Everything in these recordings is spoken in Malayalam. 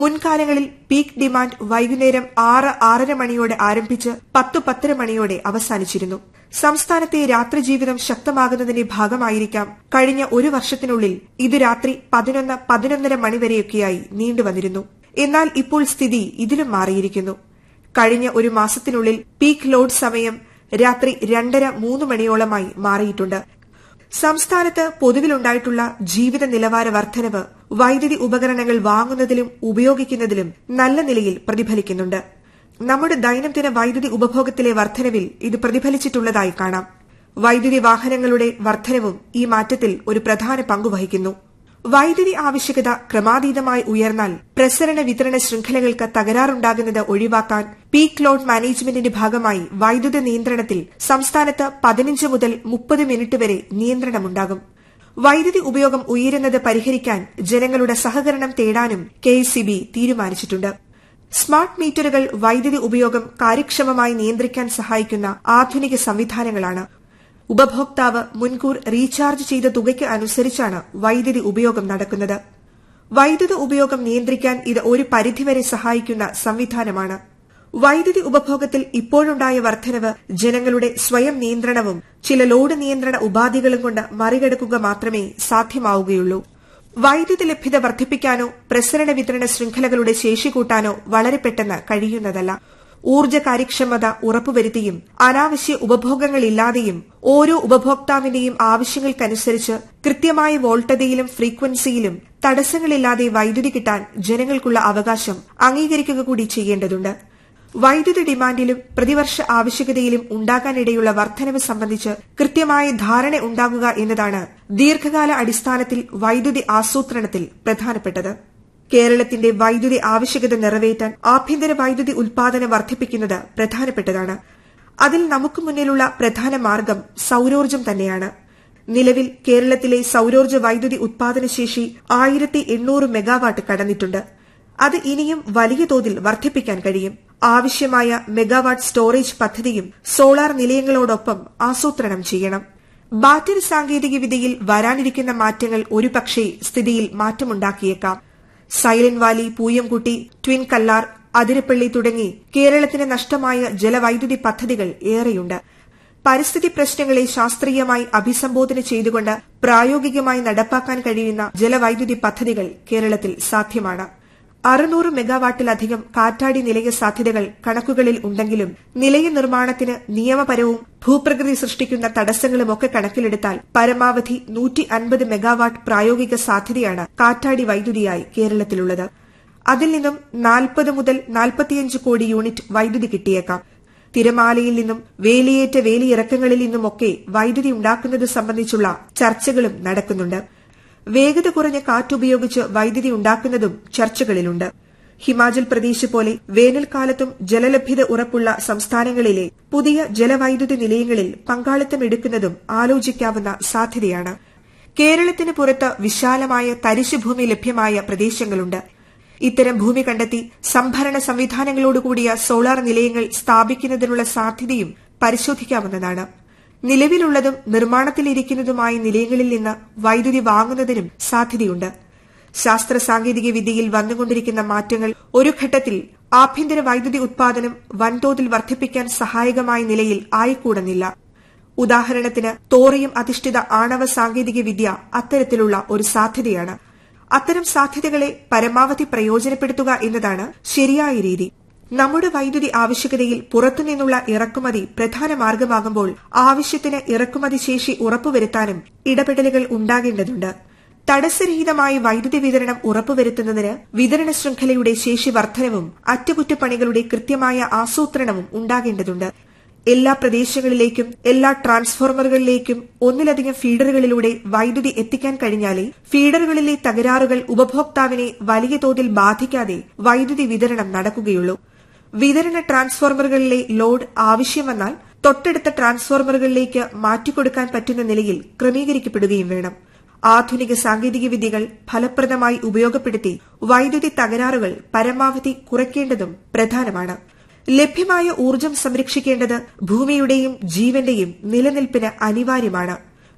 മുൻകാലങ്ങളിൽ പീക്ക് ഡിമാൻഡ് വൈകുന്നേരം ആറ് ആറര മണിയോടെ ആരംഭിച്ച് പത്ത് പത്തര മണിയോടെ അവസാനിച്ചിരുന്നു സംസ്ഥാനത്തെ രാത്രിജീവിതം ശക്തമാകുന്നതിന്റെ ഭാഗമായിരിക്കാം കഴിഞ്ഞ ഒരു വർഷത്തിനുള്ളിൽ ഇത് രാത്രി പതിനൊന്ന് പതിനൊന്നര മണിവരെയൊക്കെയായി നീണ്ടുവന്നിരുന്നു എന്നാൽ ഇപ്പോൾ സ്ഥിതി ഇതിലും മാറിയിരിക്കുന്നു കഴിഞ്ഞ ഒരു മാസത്തിനുള്ളിൽ പീക്ക് ലോഡ് സമയം രാത്രി രണ്ടര മൂന്ന് മണിയോളമായി മാറിയിട്ടുണ്ട് സംസ്ഥാനത്ത് പൊതുവിലുണ്ടായിട്ടുള്ള ജീവിത നിലവാര വർധനവ് വൈദ്യുതി ഉപകരണങ്ങൾ വാങ്ങുന്നതിലും ഉപയോഗിക്കുന്നതിലും നല്ല നിലയിൽ പ്രതിഫലിക്കുന്നുണ്ട് നമ്മുടെ ദൈനംദിന വൈദ്യുതി ഉപഭോഗത്തിലെ വർധനവിൽ ഇത് പ്രതിഫലിച്ചിട്ടുള്ളതായി കാണാം വൈദ്യുതി വാഹനങ്ങളുടെ വർധനവും ഈ മാറ്റത്തിൽ ഒരു പ്രധാന പങ്കുവഹിക്കുന്നു വൈദ്യുതി ആവശ്യകത ക്രമാതീതമായി ഉയർന്നാൽ പ്രസരണ വിതരണ ശൃംഖലകൾക്ക് തകരാറുണ്ടാകുന്നത് ഒഴിവാക്കാൻ പീക്ക് ലോഡ് മാനേജ്മെന്റിന്റെ ഭാഗമായി വൈദ്യുത നിയന്ത്രണത്തിൽ സംസ്ഥാനത്ത് പതിനഞ്ച് മുതൽ മുപ്പത് മിനിറ്റ് വരെ നിയന്ത്രണമുണ്ടാകും വൈദ്യുതി ഉപയോഗം ഉയരുന്നത് പരിഹരിക്കാൻ ജനങ്ങളുടെ സഹകരണം തേടാനും കെഎസ്സിബി തീരുമാനിച്ചിട്ടുണ്ട് സ്മാർട്ട് മീറ്ററുകൾ വൈദ്യുതി ഉപയോഗം കാര്യക്ഷമമായി നിയന്ത്രിക്കാൻ സഹായിക്കുന്ന ആധുനിക സംവിധാനങ്ങളാണ് ഉപഭോക്താവ് മുൻകൂർ റീചാർജ് ചെയ്ത തുകയ്ക്ക് അനുസരിച്ചാണ് വൈദ്യുതി ഉപയോഗം നടക്കുന്നത് വൈദ്യുത ഉപയോഗം നിയന്ത്രിക്കാൻ ഇത് ഒരു പരിധിവരെ സഹായിക്കുന്ന സംവിധാനമാണ് വൈദ്യുതി ഉപഭോഗത്തിൽ ഇപ്പോഴുണ്ടായ വർധനവ് ജനങ്ങളുടെ സ്വയം നിയന്ത്രണവും ചില ലോഡ് നിയന്ത്രണ ഉപാധികളും കൊണ്ട് മറികടക്കുക മാത്രമേ സാധ്യമാവുകയുള്ളൂ വൈദ്യുതി ലഭ്യത വർദ്ധിപ്പിക്കാനോ പ്രസരണ വിതരണ ശൃംഖലകളുടെ ശേഷി കൂട്ടാനോ വളരെ പെട്ടെന്ന് കഴിയുന്നതല്ല ഊർജ്ജ കാര്യക്ഷമത ഉറപ്പുവരുത്തിയും അനാവശ്യ ഉപഭോഗങ്ങളില്ലാതെയും ഓരോ ഉപഭോക്താവിന്റെയും ആവശ്യങ്ങൾക്കനുസരിച്ച് കൃത്യമായ വോൾട്ടതയിലും ഫ്രീക്വൻസിയിലും തടസ്സങ്ങളില്ലാതെ വൈദ്യുതി കിട്ടാൻ ജനങ്ങൾക്കുള്ള അവകാശം അംഗീകരിക്കുക കൂടി ചെയ്യേണ്ടതുണ്ട് വൈദ്യുതി ഡിമാൻഡിലും പ്രതിവർഷ ആവശ്യകതയിലും ഉണ്ടാകാനിടയുള്ള വർധനവ് സംബന്ധിച്ച് കൃത്യമായ ധാരണ ഉണ്ടാകുക എന്നതാണ് ദീർഘകാല അടിസ്ഥാനത്തിൽ വൈദ്യുതി ആസൂത്രണത്തിൽ പ്രധാനപ്പെട്ടത് കേരളത്തിന്റെ വൈദ്യുതി ആവശ്യകത നിറവേറ്റാൻ ആഭ്യന്തര വൈദ്യുതി ഉൽപാദനം വർദ്ധിപ്പിക്കുന്നത് പ്രധാനപ്പെട്ടതാണ് അതിൽ നമുക്ക് മുന്നിലുള്ള പ്രധാന മാർഗം സൌരോർജ്ജം തന്നെയാണ് നിലവിൽ കേരളത്തിലെ സൌരോർജ്ജ വൈദ്യുതി ഉൽപാദനശേഷി ആയിരത്തി എണ്ണൂറ് മെഗാവാട്ട് കടന്നിട്ടുണ്ട് അത് ഇനിയും വലിയ തോതിൽ വർദ്ധിപ്പിക്കാൻ കഴിയും ആവശ്യമായ മെഗാവാട്ട് സ്റ്റോറേജ് പദ്ധതിയും സോളാർ നിലയങ്ങളോടൊപ്പം ആസൂത്രണം ചെയ്യണം ബാറ്ററി സാങ്കേതികവിദ്യയിൽ വരാനിരിക്കുന്ന മാറ്റങ്ങൾ ഒരുപക്ഷേ സ്ഥിതിയിൽ മാറ്റമുണ്ടാക്കിയേക്കാം silent valley Pooyamkutty twin Kallar Athirappilly തുടങ്ങി കേരളത്തിന് നഷ്ടമായ ജലവൈദ്യുതി പദ്ധതികൾ ഏറെയുണ്ട് പരിസ്ഥിതി പ്രശ്നങ്ങളെ ശാസ്ത്രീയമായി അഭിസംബോധന ചെയ്തുകൊണ്ട് പ്രായോഗികമായി നടപ്പാക്കാൻ കഴിയുന്ന ജലവൈദ്യുതി പദ്ധതികൾ കേരളത്തിൽ സാധ്യമാണ് അറുന്നൂറ് മെഗാവാട്ടിലധികം കാറ്റാടി നിലയ സാധ്യതകൾ കണക്കുകളിൽ ഉണ്ടെങ്കിലും നിലയ നിർമ്മാണത്തിന് നിയമപരവും ഭൂപ്രകൃതി സൃഷ്ടിക്കുന്ന തടസ്സങ്ങളുമൊക്കെ കണക്കിലെടുത്താൽ പരമാവധി നൂറ്റി അൻപത് മെഗാവാട്ട് പ്രായോഗിക സാധ്യതയാണ് കാറ്റാടി വൈദ്യുതിയായി കേരളത്തിലുള്ളത് അതിൽ നിന്നും നാൽപ്പത് മുതൽ നാൽപ്പത്തിയഞ്ച് കോടി യൂണിറ്റ് വൈദ്യുതി കിട്ടിയേക്കാം തിരമാലയിൽ നിന്നും വേലിയേറ്റ വേലിയിറക്കങ്ങളിൽ നിന്നുമൊക്കെ വൈദ്യുതി ഉണ്ടാക്കുന്നത് സംബന്ധിച്ചുള്ള ചർച്ചകളും നടക്കുന്നുണ്ട് വേഗത കുറഞ്ഞ കാറ്റുപയോഗിച്ച് വൈദ്യുതി ഉണ്ടാക്കുന്നതും ചർച്ചകളിലുണ്ട് ഹിമാചൽ പ്രദേശ് പോലെ വേനൽക്കാലത്തും ജലലഭ്യത ഉറപ്പുള്ള സംസ്ഥാനങ്ങളിലെ പുതിയ ജലവൈദ്യുതി നിലയങ്ങളിൽ പങ്കാളിത്തം എടുക്കുന്നതും ആലോചിക്കാവുന്ന സാധ്യതയാണ് കേരളത്തിന് പുറത്ത് വിശാലമായ തരിശുഭൂമി ലഭ്യമായ പ്രദേശങ്ങളുണ്ട് ഇത്തരം ഭൂമി കണ്ടെത്തി സംഭരണ സംവിധാനങ്ങളോടുകൂടിയ സോളാർ നിലയങ്ങൾ സ്ഥാപിക്കുന്നതിനുള്ള സാധ്യതയും പരിശോധിക്കാവുന്നതാണ് നിലവിലുള്ളതും നിർമ്മാണത്തിലിരിക്കുന്നതുമായ നിലയങ്ങളിൽ നിന്ന് വൈദ്യുതി വാങ്ങുന്നതിനും സാധ്യതയുണ്ട് ശാസ്ത്ര സാങ്കേതിക വിദ്യയിൽ വന്നുകൊണ്ടിരിക്കുന്ന മാറ്റങ്ങൾ ഒരു ഘട്ടത്തിൽ ആഭ്യന്തര വൈദ്യുതി ഉത്പാദനം വൻതോതിൽ വർദ്ധിപ്പിക്കാൻ സഹായകമായ നിലയിൽ ആയിക്കൂടുന്നില്ല ഉദാഹരണത്തിന് തോറിയം അധിഷ്ഠിത ആണവ സാങ്കേതിക വിദ്യ അത്തരത്തിലുള്ള ഒരു സാധ്യതയാണ് അത്തരം സാധ്യതകളെ പരമാവധി പ്രയോജനപ്പെടുത്തുക എന്നതാണ് ശരിയായ രീതി നമ്മുടെ വൈദ്യുതി ആവശ്യകതയിൽ പുറത്തുനിന്നുള്ള ഇറക്കുമതി പ്രധാന മാർഗമാകുമ്പോൾ ആവശ്യത്തിന് ഇറക്കുമതി ശേഷി ഉറപ്പുവരുത്താനും ഇടപെടലുകൾ ഉണ്ടാകേണ്ടതുണ്ട് തടസ്സരഹിതമായ വൈദ്യുതി വിതരണം ഉറപ്പുവരുത്തുന്നതിന് വിതരണ ശൃംഖലയുടെ ശേഷി വർധനവും അറ്റകുറ്റപ്പണികളുടെ കൃത്യമായ ആസൂത്രണവും ഉണ്ടാകേണ്ടതുണ്ട് എല്ലാ പ്രദേശങ്ങളിലേക്കും എല്ലാ ട്രാൻസ്ഫോർമറുകളിലേക്കും ഒന്നിലധികം ഫീഡറുകളിലൂടെ വൈദ്യുതി എത്തിക്കാൻ കഴിഞ്ഞാലേ ഫീഡറുകളിലെ തകരാറുകൾ ഉപഭോക്താവിനെ വലിയ തോതിൽ ബാധിക്കാതെ വൈദ്യുതി വിതരണം നടക്കുകയുള്ളൂ വിതരണ ട്രാൻസ്ഫോർമറുകളിലെ ലോഡ് ആവശ്യം വന്നാൽ തൊട്ടടുത്ത ട്രാൻസ്ഫോർമറുകളിലേക്ക് മാറ്റിക്കൊടുക്കാൻ പറ്റുന്ന നിലയിൽ ക്രമീകരിക്കപ്പെടുകയും വേണം ആധുനിക സാങ്കേതിക വിദ്യകൾ ഫലപ്രദമായി ഉപയോഗപ്പെടുത്തി വൈദ്യുതി തകരാറുകൾ പരമാവധി കുറയ്ക്കേണ്ടതും പ്രധാനമാണ് ലഭ്യമായ ഊർജ്ജം സംരക്ഷിക്കേണ്ടത് ഭൂമിയുടെയും ജീവന്റെയും നിലനിൽപ്പിന് അനിവാര്യമാണ്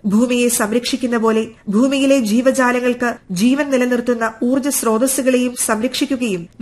ഭൂമിയെ സംരക്ഷിക്കുന്ന പോലെ ഭൂമിയിലെ ജീവജാലങ്ങൾക്ക് ജീവൻ നിലനിർത്തുന്ന ഊർജ്ജ സ്രോതസ്സുകളെയും സംരക്ഷിക്കുകയും